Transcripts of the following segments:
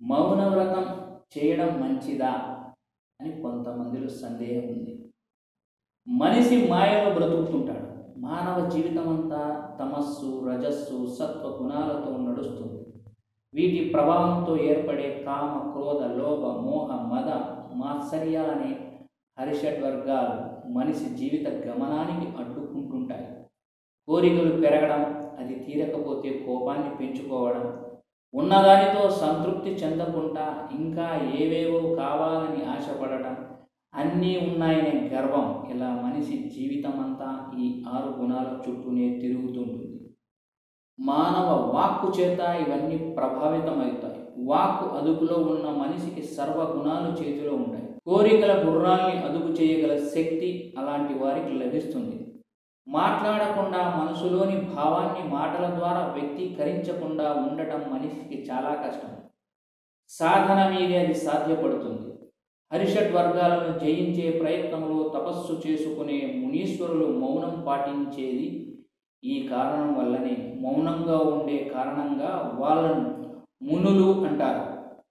మౌనవ్రతం చేయడం మంచిదా అని కొంతమందిలో సందేహం ఉంది మనిషి మాయలో బ్రతుకుతుంటాడు మానవ జీవితం అంతా తమస్సు రజస్సు సత్వ గుణాలతో నడుస్తుంది వీటి ప్రభావంతో ఏర్పడే కామ క్రోధ లోభ మోహ మద మాత్సర్య అనే హరిషడ్ వర్గాలు మనిషి జీవిత గమనానికి అడ్డుకుంటుంటాయి కోరికలు పెరగడం అది తీరకపోతే కోపాన్ని పెంచుకోవడం ఉన్నదానితో సంతృప్తి చెందకుండా ఇంకా ఏవేవో కావాలని ఆశపడటం అన్నీ ఉన్నాయనే గర్వం ఇలా మనిషి జీవితం అంతా ఈ ఆరు గుణాల చుట్టూనే తిరుగుతుంటుంది మానవ వాక్కు చేత ఇవన్నీ ప్రభావితమవుతాయి వాక్కు అదుపులో ఉన్న మనిషికి సర్వ గుణాలు చేతిలో ఉంటాయి కోరికల గుర్రాల్ని అదుపు చేయగల శక్తి అలాంటి వారికి లభిస్తుంది మాట్లాడకుండా మనసులోని భావాన్ని మాటల ద్వారా వ్యక్తీకరించకుండా ఉండటం మనిషికి చాలా కష్టం సాధన మీదే అది సాధ్యపడుతుంది హరిషడ్ వర్గాలను జయించే ప్రయత్నంలో తపస్సు చేసుకునే మునీశ్వరులు మౌనం పాటించేది ఈ కారణం వల్లనే మౌనంగా ఉండే కారణంగా వాళ్ళను మునులు అంటారు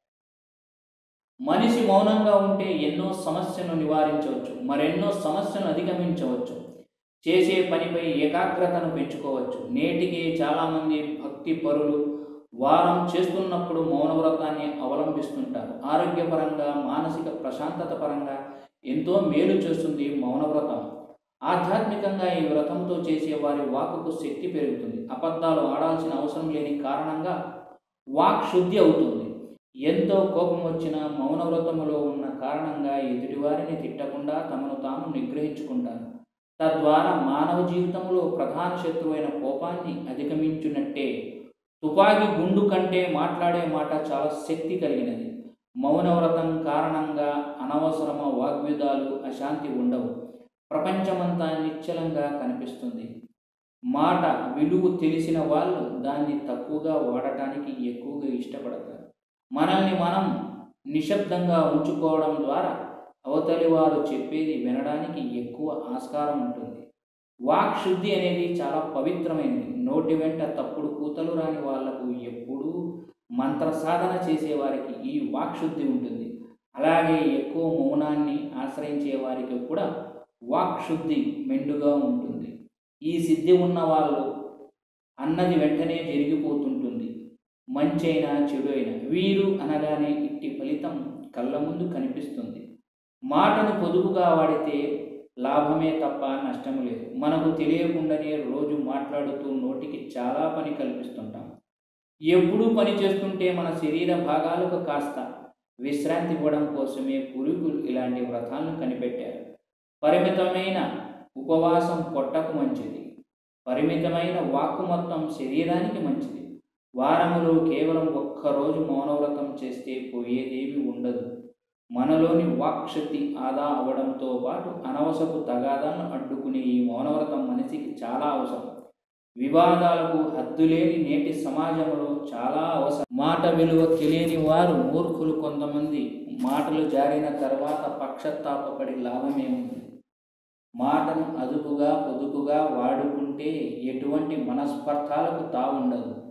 మనిషి మౌనంగా ఉంటే ఎన్నో సమస్యలను నివారించవచ్చు మరెన్నో సమస్యలను అధిగమించవచ్చు చేసే పనిపై ఏకాగ్రతను పెంచుకోవచ్చు నేటికి చాలామంది భక్తి పరులు వారం చేస్తున్నప్పుడు మౌనవ్రతాన్ని అవలంబిస్తుంటారు ఆరోగ్యపరంగా మానసిక ప్రశాంతత పరంగా ఎంతో మేలు చేస్తుంది మౌనవ్రతం ఆధ్యాత్మికంగా ఈ వ్రతంతో చేసే వారి వాక్కుకు శక్తి పెరుగుతుంది అబద్ధాలు ఆడాల్సిన అవసరం లేని కారణంగా వాక్ శుద్ధి అవుతుంది ఎంతో కోపం వచ్చిన మౌనవ్రతములో ఉన్న కారణంగా ఎదుటివారిని తిట్టకుండా తమను తాము నిగ్రహించుకుంటారు తద్వారా మానవ జీవితంలో ప్రధాన శత్రువైన కోపాన్ని అధిగమించున్నట్టే తుపాకీ గుండు కంటే మాట్లాడే మాట చాలా శక్తి కలిగినది మౌనవ్రతం కారణంగా అనవసరమ వాగ్విధాలు అశాంతి ఉండవు ప్రపంచమంతా నిశ్చలంగా కనిపిస్తుంది మాట విలువ తెలిసిన వాళ్ళు దాన్ని తక్కువగా వాడటానికి ఎక్కువగా ఇష్టపడతారు మనల్ని మనం నిశ్శబ్దంగా ఉంచుకోవడం ద్వారా అవతలి వారు చెప్పేది వినడానికి ఎక్కువ ఆస్కారం ఉంటుంది వాక్ శుద్ధి అనేది చాలా పవిత్రమైనది నోటి వెంట తప్పుడు కూతలు రాని వాళ్లకు ఎప్పుడూ మంత్ర సాధన చేసేవారికి ఈ వాక్ శుద్ధి ఉంటుంది అలాగే ఎక్కువ మౌనాన్ని ఆశ్రయించే వారికి కూడా వాక్ శుద్ధి మెండుగా ఉంటుంది ఈ సిద్ధి ఉన్న వాళ్ళు అన్నది వెంటనే జరిగిపోతుంటుంది మంచైనా చెడు అయినా వీరు అనగానే ఇట్టి ఫలితం కళ్ళ ముందు కనిపిస్తుంది మాటను పొదుపుగా వాడితే లాభమే తప్ప నష్టం లేదు మనకు తెలియకుండానే రోజు మాట్లాడుతూ నోటికి చాలా పని కల్పిస్తుంటాం ఎప్పుడూ పని చేస్తుంటే మన శరీర భాగాలకు కాస్త విశ్రాంతి ఇవ్వడం కోసమే పూర్వీకులు ఇలాంటి వ్రతాలను కనిపెట్టారు పరిమితమైన ఉపవాసం పొట్టకు మంచిది పరిమితమైన వాక్కు మొత్తం శరీరానికి మంచిది వారములో కేవలం ఒక్కరోజు మౌనవ్రతం చేస్తే పోయేదేమీ ఉండదు మనలోని వాక్శక్తి ఆదా అవడంతో పాటు అనవసపు తగాదాలను అడ్డుకునే ఈ మౌనవ్రతం మనిషికి చాలా అవసరం వివాదాలకు హద్దులేని నేటి సమాజంలో చాలా అవసరం మాట విలువ తెలియని వారు మూర్ఖులు కొంతమంది మాటలు జారిన తర్వాత పక్షతాపపడి లాభమేముంది మాటను అదుపుగా పొదుపుగా వాడుకుంటే ఎటువంటి మనస్పర్ధాలకు తావుండదు